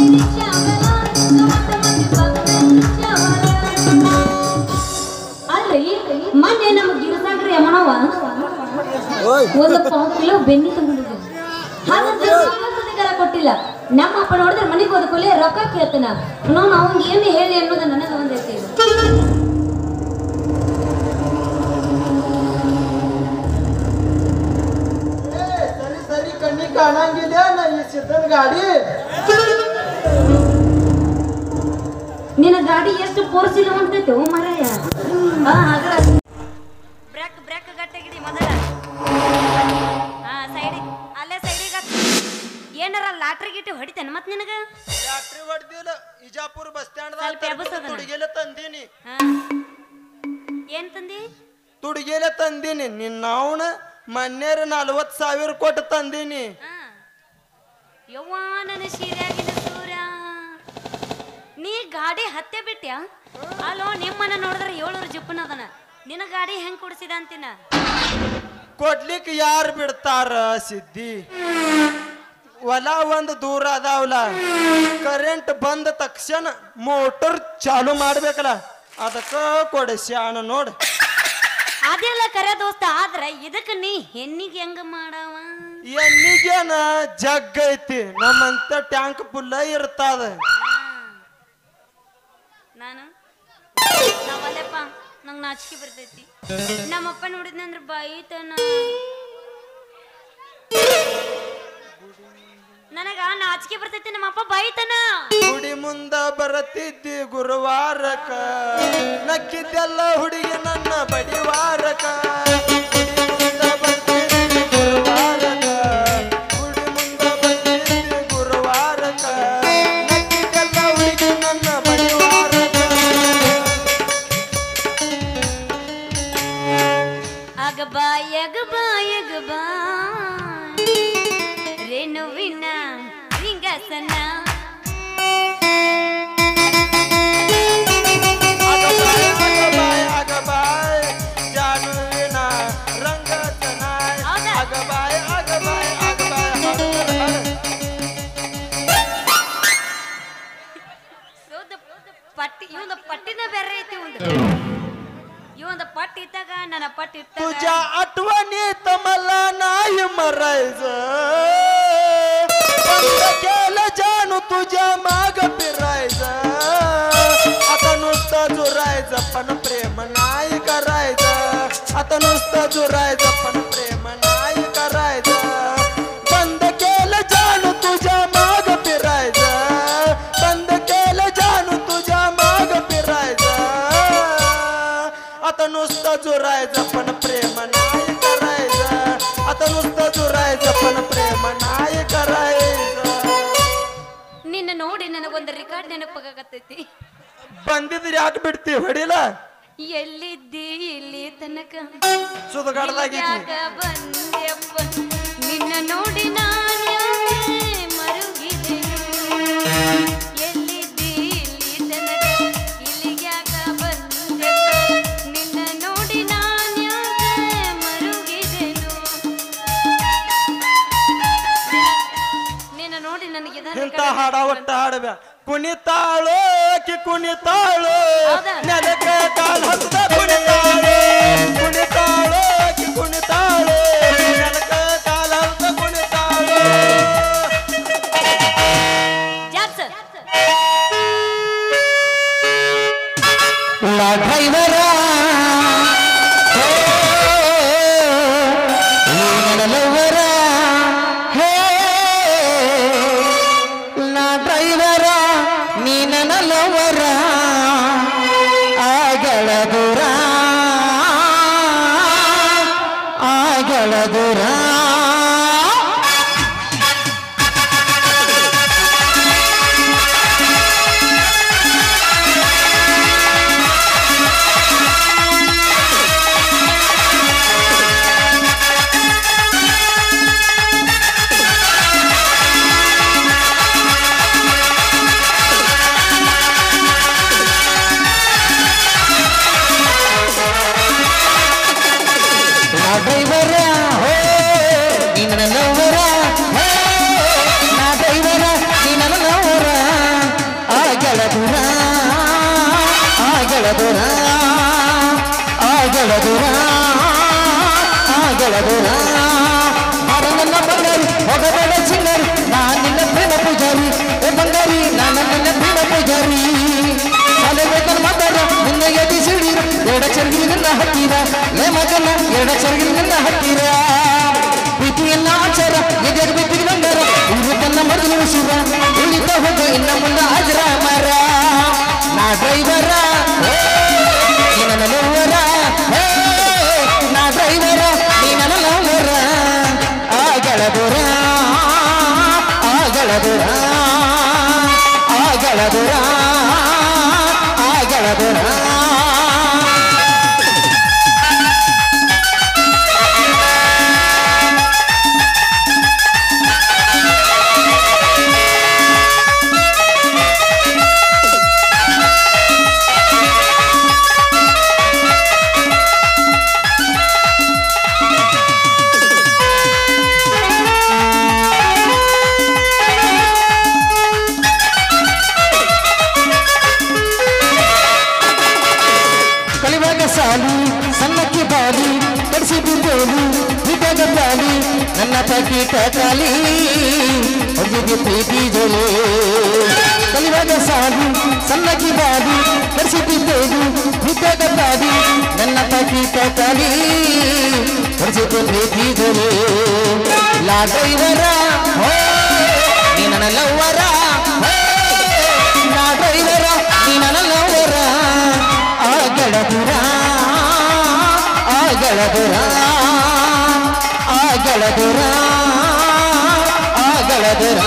ಅಲ್ರಿ ಮೊನ್ನೆ ನಮ್ಮ ಗಿರಸಾಗ್ರಿ ಯಮನವ ಒಂದು ಪಾವು ಕಿಲೋ ಬೆನ್ನಿ ತಗೊಂಡಿದ್ದೆ ಹಾಗಂತ ಅಧಿಕಾರ ಕೊಟ್ಟಿಲ್ಲ ನಮ್ಮ ಅಪ್ಪ ನೋಡಿದ್ರೆ ಮನೆಗೆ ಹೋದ ಕೂಡಲೇ ರೊಕ್ಕ ಕೇಳ್ತಾನ ನಾವು ಅವ್ನಿಗೆ ಏನು ಹೇಳಿ ಅನ್ನೋದು ನನಗೆ ಒಂದೈತಿ ಏ, ಸರಿ ಸರಿ ಕಣ್ಣಿ ಕಾಣಂಗಿಲ್ಲ ನಾ ಈ ಸಿದ್ಧನ ಗಾಡಿ ನಿನ್ನ ಗಾಡಿ ಎಷ್ಟು ಪೋರ್ಸಿಲ್ಲ ಹೊಂಟೈತೆ ಓ ಮರಾಯ ಹಾ ಹಾಗಾದ್ರೆ ಬ್ರೇಕ್ ಬ್ರೇಕ್ ಗಟ್ಟಿಗಿಡಿ ಮೊದಲ ಹಾ ಸೈಡಿ ಅಲ್ಲೇ ಸೈಡಿಗೆ ಏನಾರ ಲಾಟ್ರಿ ಗಿಟ್ಟಿ ಹೊಡಿತೇನೆ ಮತ್ ನಿನಗ ರಾತ್ರಿ ಹೊಡ್ದಿಲ್ಲ ಇಜಾಪುರ ಬಸ್ ಸ್ವಲ್ಪ ಎಬ್ಬಿಸು ಸ್ಟ್ಯಾಂಡ್ ಅದನ್ನ. ತುಡಿಗೆಲೆ ತಂದೀನಿ ಹಾ ಏನ್ ತಂದಿ ತುಡಿಗೆಲೆ ತಂದೀನಿ ನಿನ್ನ ಅವನ ಮನ್ನೇರ ನಲ್ವತ್ ಸಾವಿರ ಕೊಟ್ಟು ತಂದೀನಿ ಹಾ ಯವ್ವ ನನ್ನ ಸೀರೆಯಾಗಿನ ಸೂರ್ಯ ನೀ ಗಾಡಿ ಹತ್ತೆ ಬಿಟ್ಟ್ಯಾ ಅಲ್ಲೋ ನಿಮ್ಮನ್ನ ನೋಡಿದ್ರೆ ಏಳೂರು ಜಿಪ್ಪನ ಅದನ ನಿನ್ನ ಗಾಡಿ ಹೆಂಗ್ ಕೊಡಿಸಿದ ಅಂತಿನ ಕೊಡ್ಲಿಕ್ಕೆ ಯಾರು ಬಿಡ್ತಾರ ಸಿದ್ದಿ ಹೊಲ ಒಂದು ದೂರ ಅದಾವಲ್ಲ ಕರೆಂಟ್ ಬಂದ ತಕ್ಷಣ ಮೋಟರ್ ಚಾಲು ಮಾಡ್ಬೇಕಲ್ಲ ಅದಕ್ಕ ಕೊಡಿಸ್ಯಾನ ನೋಡ್ ಅದೆಲ್ಲ ಕರೆ ದೋಸ್ತ ಆದ್ರ ಇದಕ್ಕೆ ನೀ ಹೆಣ್ಣಿಗೆ ಹೆಂಗ ಮಾಡವ ಎಣ್ಣಿಗೇನ ಜಗ್ ಐತಿ ನಮ್ಮಂತ ಟ್ಯಾಂಕ್ ಫುಲ್ಲ ಇರ್ತದ ನಾನು ನಾವಲ್ಲಪ್ಪ ನಂಗೆ ನಾಚಿಕೆ ಬರ್ತೈತಿ ನಮ್ಮಪ್ಪ ನೋಡಿದ್ನಂದ್ರ ಬೈತನ ನನಗ ನಾಚಿಕೆ ಬರ್ತೈತಿ ನಮ್ಮಪ್ಪ ಬೈತನ ಗುಡಿ ಮುಂದ ಬರತಿದ್ದಿ ಗುರುವಾರಕ ನಕ್ಕಿದ್ದೆಲ್ಲ ಹುಡುಗಿ ನನ್ನ ಬಡಿವಾರಕ ಗುಡಿ ಮುಂದ ಬರ್ತಿದ್ದಿ ಗುರುವಾರಕ ಗುಡಿ ಮುಂದ ಬರ್ತಿದ್ದಿ ಗುರುವಾರಕ ನಕ್ಕಿದ್ದೆಲ್ಲ ಹುಡುಗಿ ನನ್ನ ಬಡಿವಾರಕ ಆಗ ಬಾಯಗ ಬಾಯಗ ಬಾ ರೇಣುವಿನ ರಿಂಗಸನ ಆಗ ಬಾಯ್ ಆಗ ಬಾಯ್ ಆಗ ಬಾಯ್ ಜಾನುವಿನ ರಂಗತನ ಹೌದಾ? ಆಗ ಬಾಯ್ ಆಗ ಬಾಯ್ ಆಗ ಬಾಯ್ ಹಾಡು, ಹಾಡು. ಸೌದ ಪಟ್ಟಿ ಇವಂದ ಪಟ್ಟಿನ ಬೇರೆ ಐತಿ ಒಂದು ಇವಂದ ಪಟ್ಟಿ ಇದ್ದಾಗ ನನ್ನ ಪಟ್ಟಿ ಇಟ್ಟಾಗ तुझ्या आठवणीत मला नाही मरायचं बंद केलं जानू तुझ्या माग फिरायचं आता नुसतं जुरायचं पण प्रेम नाही करायचं आता नुसतं जुरायचं पण प्रेम नाही करायचं बंद केलं जानू तुझ्या माग फिरायचं बंद केलं जानू तुझ्या माग फिरायचं आता नुसतं जुरायचं पण प्रेम नाही करायचं आता नुसतं जुरायचं पण प्रेम नाही करायचं ನಿನ್ನ ನೋಡಿ ನನಗೊಂದು ರೆಕಾರ್ಡ್ ನೆನಪಾಗತ್ತೈತಿ ಬಂದಿದ್ರೆ ಯಾಕೆ ಬಿಡ್ತಿ ಹೊಡಿಲ ಎಲ್ಲಿದ್ದಿ ಇಲ್ಲಿ ತನಕ ಸುದಗಾಡ್ದಾಗಿದ್ನಿ ಯಾಕ ಬಂದ್ಯಪ್ಪ ನಿನ್ನ ನೋಡಿ ನಾನು ಯಾಕೆ ಮರುಗಿದೆ ಎಲ್ಲಿದ್ದಿ ಇಲ್ಲಿ ತನಕ ಇಲ್ಲಿಗೆ ಯಾಕ ಬಂದ್ಯಪ್ಪ ನಿನ್ನ ನೋಡಿ ನಾನು ಯಾಕೆ ಮರುಗಿದೆನು ನಿನ್ನ ನೋಡಿ ನನಗೆ ಇದನ್ನ ಇಂಥ ಹಾಡ ಒಟ್ಟ ಹಾಡಬ್ಯಾ ಕುಣಿತಾಳು ಆಕಿ ಕುಣಿತಾಳು ಹೌದಾ? ನೆಲಕ ಕಾಲ್ ಹತ್ತದ ಕುಣಿತಾಳು ಕುಣಿತಾಳು ಆಕಿ ಕುಣಿತಾಳು ನೆಲಕ ಕಾಲ್ ಹತ್ತದ ಕುಣಿತಾಳು ಜಾಬ್ಸ್ La ಡ್ರೈವರ ಲವರ ಹೇ ನಾ ಡ್ರೈವರ ನೀ ನನ್ನ ಲವರ ಆಗಳ ದೂರ ಆಗಳ ದೂರ ಡ್ರೈವರ ಹೋ ಗೆಳದುರ ಆ ಗೆಳದುರ ಆ ಗೆಳದುರ ಹರ ನನ್ನ ಬಂಗಾರಿ ಹೋಗಬೇಡ ಚಿಂಗಾರಿ ನಾನು ನಿನ್ನ ಪ್ರೇಮ ಪೂಜಾರಿ ಏ ಬಂಗಾರಿ ನಾನು ನಿನ್ನ ಪ್ರೇಮ ಪೂಜಾರಿ ಸಾಲಬೇಕನ್ ಮಾತಾಡ ನಿನ್ನ ಎದಿ ಸಿಡಿರ ಎಡ ಚರ್ಗಿ ನಿನ್ನ ಹತ್ತಿರ ಲೇ ಮಗನ ಎಡ ಚರ್ಗಿ ನಿನ್ನ ಹತ್ತಿರ ಪ್ರೀತಿಯನ್ನ ಆಚಾರ ಎದೆಗೆ ಬಿದ್ದಿಗೆ ಬಂಗಾರ ಇವರು ತನ್ನ ಮೊದಲು ಉಸಿರ ಉಳಿದ ಹೋಗು ಇನ್ನ ಮುಂದ ಹಾಜರ ಮರ ನಾ ಡ್ರೈವರ ನೀ ನನ್ನ ಲವ್ವರ ಹೇ, ನಾ ಡ್ರೈವರ ನೀ ನನ್ನ ಲವ್ವರ ಆ ಗೆಳದುರ ಆ ಗೆಳದುರ ಆ ಗೆಳದುರ ಆ ಗೆಳದುರ ಕಲಿವಾಗ ಸಾಲು ಸಣ್ಣಕ್ಕೆ ಬಾಲಿ ಕಡಿಸಿದ್ದು ಗೋಲು ಬಿದ್ದಾಗ ಬಾಲಿ ನನ್ನ ಪಾಕಿಟ ಕಾಲಿ ಹೊಡೆದಿದ್ದು ಪ್ರೀತಿ ಜೋಲಿ ಕಲಿವಾಗ ಸಾಲು ಸಣ್ಣಕ್ಕೆ ಬಾಲಿ ಕಡಿಸಿದ್ದು ಗೋಲು ಬಿದ್ದಾಗ ಬಾಲಿ ನನ್ನ ಪಾಕಿಟ ಕಾಲಿ ಹೊಡೆದಿದ್ದು ಪ್ರೀತಿ ಜೋಲಿ ಲಾ ಡ್ರೈವರ ಹೋ ನೀ ನನ್ನ ಲವ್ವರ ಹೋ ನಾ ಡ್ರೈವರ ನೀ ನನ್ನ ಲವ್ವರ ಆ ಗೆಳದುರ ಆ ಗೆಳದುರ ಆ ಗೆಳದುರ ಆ ಗೆಳದುರ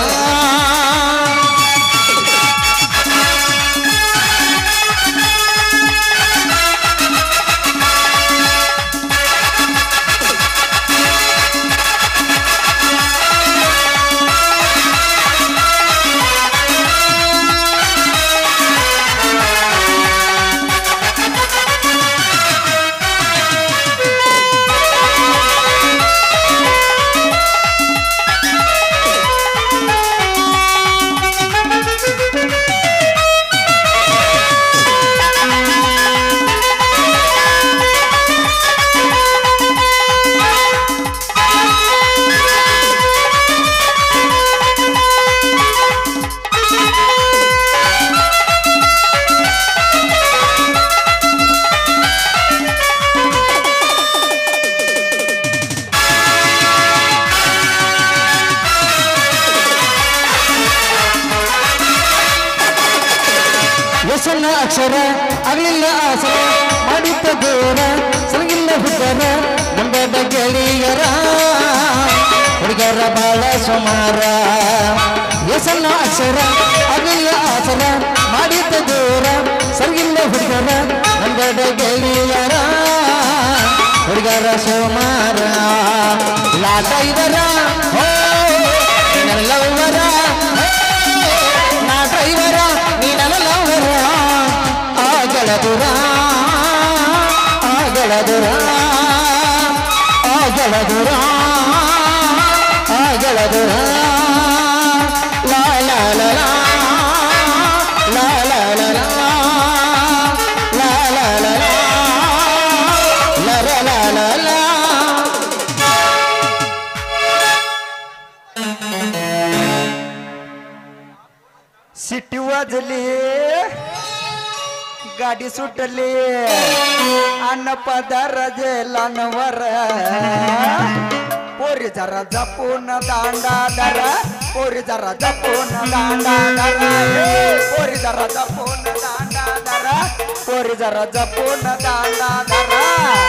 ವ್ಯಸನ ಅಕ್ಷರ ಆಗಲಿಲ್ಲ ಆಸರ ಮಾಡಿದ್ದ ದೇವರ ಸಲಗಿಲ್ಲ ಹುಡುಗರ ನಂಬದ ಗೆಳೆಯರ ಹುಡುಗರ ಬಾಳ ಸುಮಾರ ವ್ಯಸನ ಅಕ್ಷರ ಆಗಲಿಲ್ಲ ಆಸರ ಮಾಡಿದ್ದ ದೇವರ ಸಲಗಿಲ್ಲ ಹುಡುಗರ ನಂಬದ ಗೆಳೆಯರ ಹುಡುಗರ ಸುಮಾರ ಲಾಟ ಇದರ ಹೋ ನನ್ನ ಲವ್ವರ ನಾ ಡ್ರೈವರ ನೀ ನನ್ನ ಲವ್ವರ ಆ ಗೆಳದುರ ಆ ಗೆಳದುರ ಆ ಗೆಳದುರ ಆ ಗೆಳದುರ ಲಾ ಲಾ ಲಾ ಲಾ ಲಾ ಲಾ ಲಾ ಲಾ ಲಾ ಲಾ ಲಾ ಲಾ ಲಾ ಲಾ ಲಾ ಲಾ सिटी वाजली गाडी सुटली अन्न पदार जेलानवर पोरी जरा जपून दांडा दरा पोरी जरा जपून दांडा दरा पोरी जरा जपून दांडा दरा पोरी जरा जपून दांडा दरा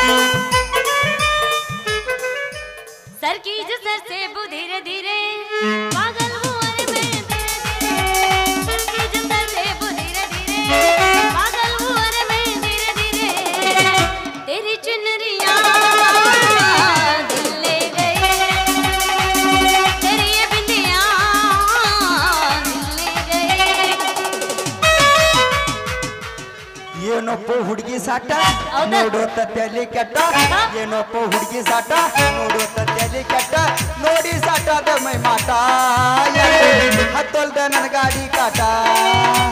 सर की जो सर से वो धीरे धीरे पागल हुआ रे मैं धीरे धीरे सर की जो सर से वो धीरे धीरे पागल हुआ रे मैं धीरे धीरे तेरी चुनरिया दिल ले गए तेरी ये बिंदिया दिल ले गए ಏನಪ್ಪ ಹುಡುಗಿ ಸಾಟ ಹೌದಾ? ನೋಡುತ್ತ ತಲೆ ಕೆಟ್ಟ ಏನಪ್ಪ ಹುಡುಗಿ ಸಾಟ ನೋಡುತ್ತ ತಲೆ ಕೆಟ್ಟ ನೋಡಿ ಸಾಟದ ಮೈ ಮಾಟ ಹತ್ತೊಲ್ದ ನನ್ನ ಗಾಡಿ ಕಾಟ